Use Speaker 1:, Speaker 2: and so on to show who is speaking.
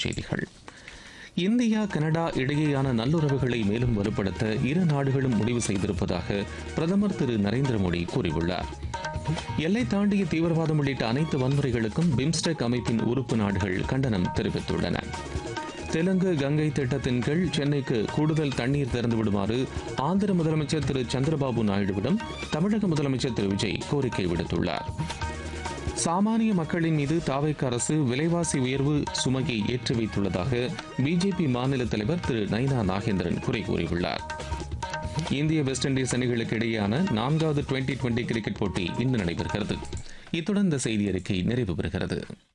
Speaker 1: செய்திகள் India Canada இடையேயான நல்லுறவுகளை மேலும் வலுப்படுத்த இரு நாடுகளும் முடிவு செய்திருப்பதாக பிரதமர் திரு நரேந்திர மோடி கூறியுள்ளார் எல்லை தாண்டிய தீவிரவாதம் உள்ளிட்ட அனைத்து வன்முறைகளுக்கும் பிம்ஸ்டெக் அமைப்பின் உறுப்பு நாடுகள் கண்டனம் தெரிவித்துள்ளன தெலுங்கு கங்கை திட்டத்தின் கீழ் சென்னைக்கு கூடுதல் தண்ணீர் திறந்து விடுமாறு ஆந்திர முதலமைச்சர் திரு சந்திரபாபு நாயுடுவிடம் தமிழக முதலமைச்சர் திரு விஜய் கோரிக்கை விடுத்துள்ளார் சாமானிய மக்களின் மீது தாவைக்க அரசு விலைவாசி உயர்வு சுமையை ஏற்றி வைத்துள்ளதாக பிஜேபி மாநில தலைவர் திரு நைனா நாகேந்திரன் குறை கூறியுள்ளார் இந்திய வெஸ்ட் இண்டீஸ் அணிகளுக்கு இடையேயான நான்காவது டுவெண்டி டுவெண்டி கிரிக்கெட் போட்டி இன்று நடைபெறுகிறது இத்துடன் இந்த செய்தி அறிக்கை நிறைவு பெறுகிறது